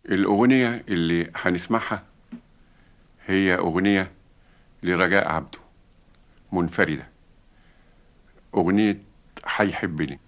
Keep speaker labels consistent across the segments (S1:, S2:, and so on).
S1: الأغنية اللي هنسمعها هي أغنية لرجاء عبده منفردة أغنية هيحبني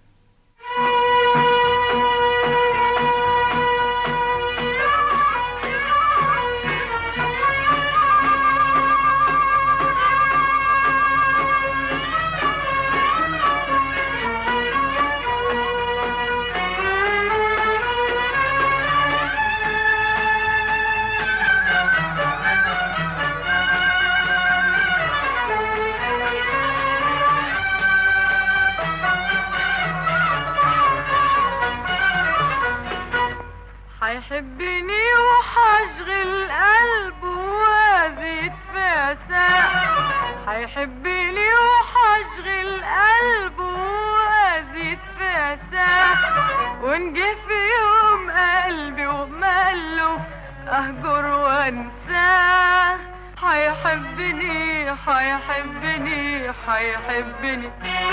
S2: هيحبني وحشغل قلبه وازيد في ساعة هيحبني وحشغل قلبه وازيد في ساعة ونجي في يوم قلبي وماله اهجر وانساه هيحبني هيحبني هيحبني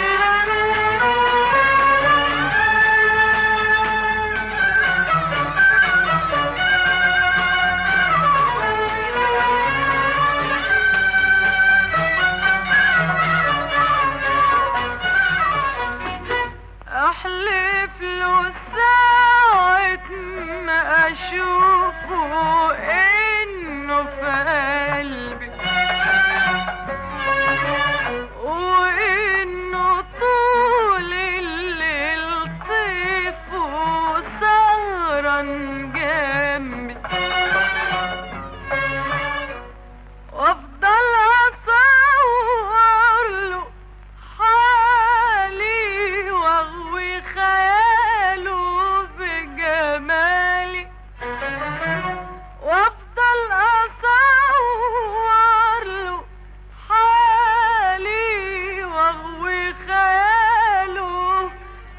S2: احلف له ساعة ما اشوفه انه في قلبي وانه طول الليل طيف وسهران جنبي وافضل اصور له حالي واغوي خياله بجمالي وافضل اصور له حالي واغوي خياله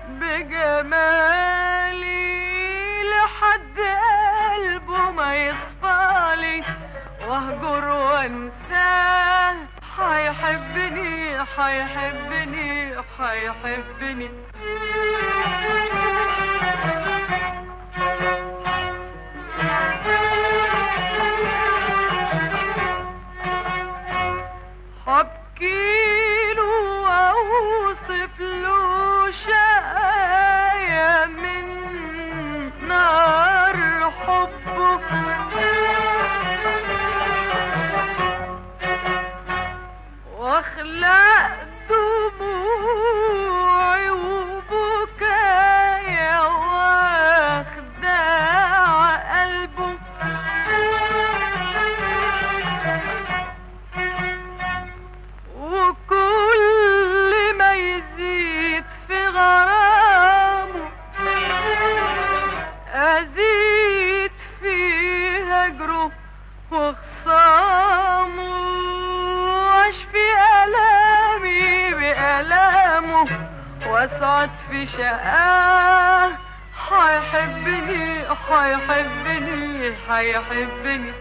S2: بجمالي لحد قلبه ما يصفالي واهجر وانساه هيحبني هيحبني هيحبني هبكيله واوصف له شقايا من نار حبه واخلق دموعي وبكايا واخداع قلبه وكل ما يزيد في غرامه أزيد في هجره وخصامه واشفي ألامي بألامه واسعد في شقاه هيحبني هيحبني هيحبني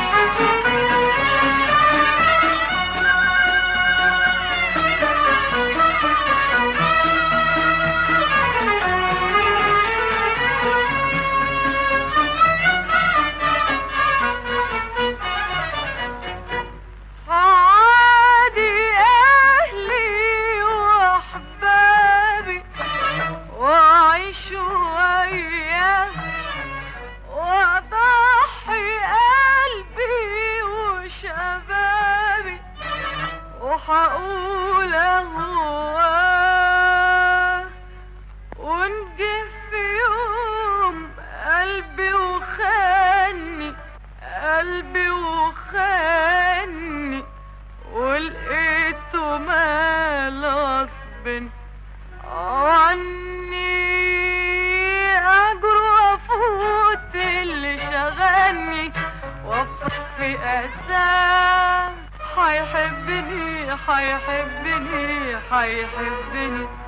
S2: عادي أهلي وأحبابي وأعيش وياه وأضحي قلبي وشبابي وحقول هواه ونجي في يوم قلبي وخاني قلبي وخاني ولقيته مال غصب عني اجر وافوت اللي شغلني وافرح في اساه هيحبني هيحبني هيحبني